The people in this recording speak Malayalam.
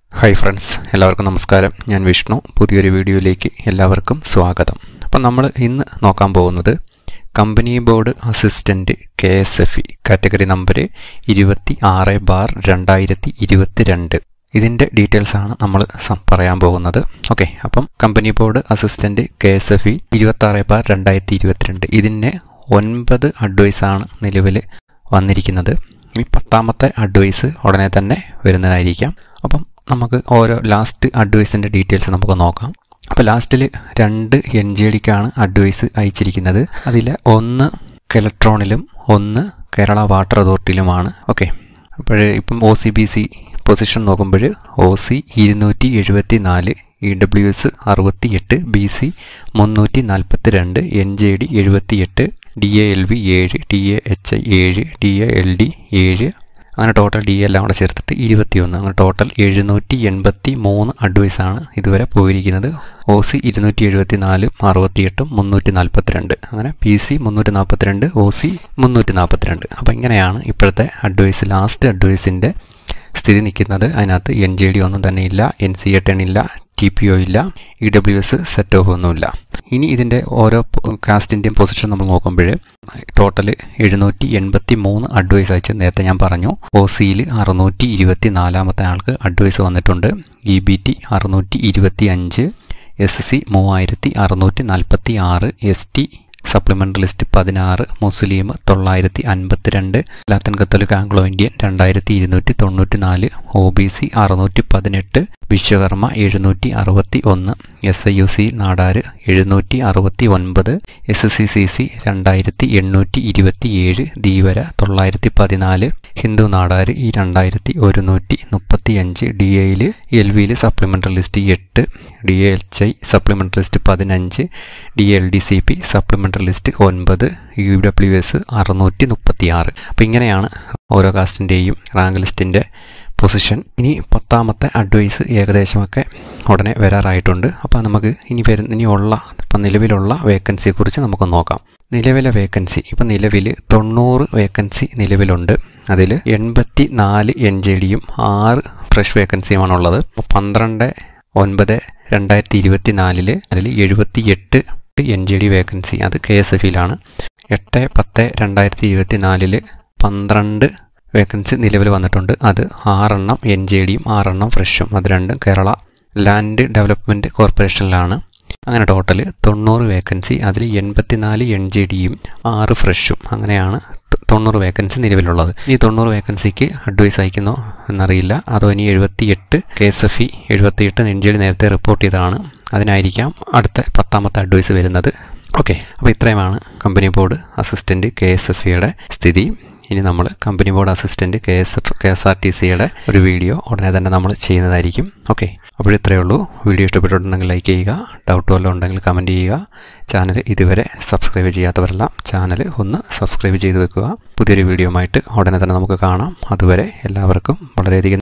ഹായ് ഫ്രണ്ട്സ് എല്ലാവർക്കും നമസ്കാരം ഞാൻ വിഷ്ണു പുതിയൊരു വീഡിയോയിലേക്ക് എല്ലാവർക്കും സ്വാഗതം അപ്പം നമ്മൾ ഇന്ന് നോക്കാൻ പോകുന്നത് company board assistant K S F E category number ഇരുപത്തി ആറ് ബാർ രണ്ടായിരത്തി ഇരുപത്തി രണ്ട് ഇതിൻ്റെ ഡീറ്റെയിൽസ് ആണ് നമ്മൾ സം- പറയാൻ പോകുന്നത് ഓക്കെ അപ്പം company board assistant K S F E ഇരുപത്തി ആറ് ബാർ രണ്ടായിരത്തി ഇരുപത്തിരണ്ട് ഇതിന് ഒൻപത് അഡ്വൈസാണ് നിലവിൽ വന്നിരിക്കുന്നത് ഈ പത്താമത്തെ അഡ്വൈസ് ഉടനെ തന്നെ വരുന്നതായിരിക്കാം അപ്പം നമുക്ക് ഓരോ ലാസ്റ്റ് അഡ്വൈസിൻ്റെ ഡീറ്റെയിൽസ് നമുക്ക് നോക്കാം അപ്പോൾ ലാസ്റ്റിൽ രണ്ട് എൻ ജി ഡിക്കാണ് അഡ്വൈസ് അയച്ചിരിക്കുന്നത് അതിൽ ഒന്ന് കെലക്ട്രോണിലും ഒന്ന് കേരള വാട്ടർ അതോറിറ്റിയിലുമാണ് ഓക്കെ അപ്പോൾ ഇപ്പം O C B C position നോക്കുമ്പോൾ ഒ സി ഇരുന്നൂറ്റി എഴുപത്തി നാല് ഇ ഡബ്ല്യു എസ് അറുപത്തി എട്ട് ബി സി മുന്നൂറ്റി നാൽപ്പത്തി രണ്ട് എൻ ജെ ഡി എഴുപത്തി എട്ട് ഡി എ എൽ വി ഏഴ് ഡി എ എച്ച് ഐ ഏഴ് ഡി എ എൽ ഡി ഏഴ് അങ്ങനെ ടോട്ടൽ ഡി എല്ലാം കൂടെ ചേർത്തിട്ട് ഇരുപത്തിയൊന്ന് അങ്ങനെ ടോട്ടൽ എഴുന്നൂറ്റി എൺപത്തി മൂന്ന് അഡ്വൈസാണ് ഇതുവരെ പോയിരിക്കുന്നത് ഒ സി ഇരുന്നൂറ്റി എഴുപത്തി നാലും അറുപത്തിയെട്ടും മുന്നൂറ്റി നാൽപ്പത്തിരണ്ട് അങ്ങനെ പി സി മുന്നൂറ്റി നാൽപ്പത്തിരണ്ട് ഒ സി മുന്നൂറ്റി നാൽപ്പത്തിരണ്ട് അപ്പോൾ ഇങ്ങനെയാണ് ഇപ്പോഴത്തെ അഡ്വൈസ് ലാസ്റ്റ് അഡ്വൈസിൻ്റെ സ്ഥിതി നിൽക്കുന്നത് അതിനകത്ത് എൻ ജെ ഡി ഒന്നും തന്നെ ഇല്ല എൻ സി എ ടെൻ ഇല്ല ടി പി ഒ ഇല്ല E W S set off ഒന്നുമില്ല ഇനി ഇതിൻ്റെ ഓരോ കാസ്റ്റിൻ്റെയും പൊസിഷൻ നമ്മൾ നോക്കുമ്പോൾ ടോട്ടൽ എഴുന്നൂറ്റി എൺപത്തി മൂന്ന് അഡ്വൈസ് അയച്ച് നേരത്തെ ഞാൻ പറഞ്ഞു ഒ സിയിൽ അറുന്നൂറ്റി ഇരുപത്തി നാലാമത്തെ ആൾക്ക് അഡ്വൈസ് വന്നിട്ടുണ്ട് ഇ ബി ടി അറുന്നൂറ്റി ഇരുപത്തി അഞ്ച് എസ് സി മൂവായിരത്തി അറുന്നൂറ്റി നാൽപ്പത്തി ആറ് എസ് ടി സപ്ലിമെൻ്ററി ലിസ്റ്റ് പതിനാറ് മുസ്ലിം തൊള്ളായിരത്തി അൻപത്തിരണ്ട് ലാത്തിൻ കത്തോലിക് ആംഗ്ലോ ഇന്ത്യൻ രണ്ടായിരത്തി ഇരുന്നൂറ്റി തൊണ്ണൂറ്റി നാല് ഒ ബി സി അറുന്നൂറ്റി പതിനെട്ട് വിശ്വകർമ്മ എഴുന്നൂറ്റി അറുപത്തി ഒന്ന് S I U C Nadar എഴുന്നൂറ്റി അറുപത്തി ഒൻപത് എസ് സി സി സി രണ്ടായിരത്തി എണ്ണൂറ്റി ഇരുപത്തി ഏഴ് ധീവര തൊള്ളായിരത്തി പതിനാല് ഹിന്ദു നാടാര് ഈ രണ്ടായിരത്തി ഒരുന്നൂറ്റി മുപ്പത്തി അഞ്ച് ഡി എയിൽ എൽ വിയിൽ സപ്ലിമെൻ്ററി ലിസ്റ്റ് എട്ട് D A H I supplementary list പതിനഞ്ച് D L D C P supplementary list ഒൻപത് യു ഡബ്ല്യു എസ് അറുന്നൂറ്റി മുപ്പത്തി ആറ് അപ്പോൾ ഇങ്ങനെയാണ് ഓരോ കാസ്റ്റിൻ്റെയും റാങ്ക് ലിസ്റ്റിൻ്റെ പൊസിഷൻ ഇനി പത്താമത്തെ അഡ്വൈസ് ഏകദേശമൊക്കെ ഉടനെ വരാറായിട്ടുണ്ട് അപ്പോൾ നമുക്ക് ഇനി വരുന്ന ഇനിയുള്ള ഇപ്പം നിലവിലുള്ള വേക്കൻസിയെക്കുറിച്ച് നമുക്ക് നോക്കാം നിലവിലെ വേക്കൻസി ഇപ്പം നിലവിൽ തൊണ്ണൂറ് വേക്കൻസി നിലവിലുണ്ട് അതിൽ എൺപത്തി നാല് എൻ ജെ ഡിയും ആറ് ഫ്രഷ് വേക്കൻസിയുമാണുള്ളത് അപ്പോൾ പന്ത്രണ്ട് ഒൻപത് രണ്ടായിരത്തി ഇരുപത്തി നാലില് അതിൽ എഴുപത്തി എട്ട് എൻ ജെ ഡി വേക്കൻസി അത് കെ എസ് എഫ് ഇയിലാണ് എട്ട് പത്ത് രണ്ടായിരത്തി ഇരുപത്തി നാലില് പന്ത്രണ്ട് വേക്കൻസി നിലവിൽ വന്നിട്ടുണ്ട് അത് ആറെണ്ണം എൻ ജെ ഡിയും ആറെണ്ണം ഫ്രഷും അത് രണ്ടും കേരള ലാൻഡ് ഡെവലപ്മെൻറ്റ് കോർപ്പറേഷനിലാണ് അങ്ങനെ ടോട്ടൽ തൊണ്ണൂറ് വേക്കൻസി അതിൽ എൺപത്തിനാല് എൻ ജെ ഡിയും ആറ് ഫ്രഷും അങ്ങനെയാണ് തൊ- തൊണ്ണൂറ് വേക്കൻസി നിലവിലുള്ളത് ഈ തൊണ്ണൂറ് വേക്കൻസിക്ക് അഡ്വൈസ് അയക്കുന്നോ എന്നറിയില്ല അതോ ഇനി എഴുപത്തി എട്ട് കെ എസ് എഫ് ഇ എഴുപത്തി എട്ട് എൻ ജെ ഡി നേരത്തെ റിപ്പോർട്ട് ചെയ്തതാണ് അതിനായിരിക്കാം അടുത്ത പത്താമത്തെ അഡ്വൈസ് വരുന്നത് ഓക്കെ അപ്പോൾ ഇത്രയുമാണ് company board assistant K S F ഇയുടെ സ്ഥിതി ഇനി നമ്മൾ company board assistant K S F K S R T സിയുടെ ഒരു വീഡിയോ ഉടനെ തന്നെ നമ്മൾ ചെയ്യുന്നതായിരിക്കും ഓക്കെ അപ്പോൾ ഇത്രയേ ഉള്ളൂ വീഡിയോ ഇഷ്ടപ്പെട്ടിട്ടുണ്ടെങ്കിൽ ലൈക്ക് ചെയ്യുക ഡൗട്ട് വല്ലതും ഉണ്ടെങ്കിൽ കമൻറ്റ് ചെയ്യുക ചാനൽ ഇതുവരെ സബ്സ്ക്രൈബ് ചെയ്യാത്തവരെല്ലാം ചാനൽ ഒന്ന് സബ്സ്ക്രൈബ് ചെയ്ത് വെക്കുക പുതിയൊരു വീഡിയോ ആയിട്ട് ഉടനെ തന്നെ നമുക്ക് കാണാം അതുവരെ എല്ലാവർക്കും വളരെയധികം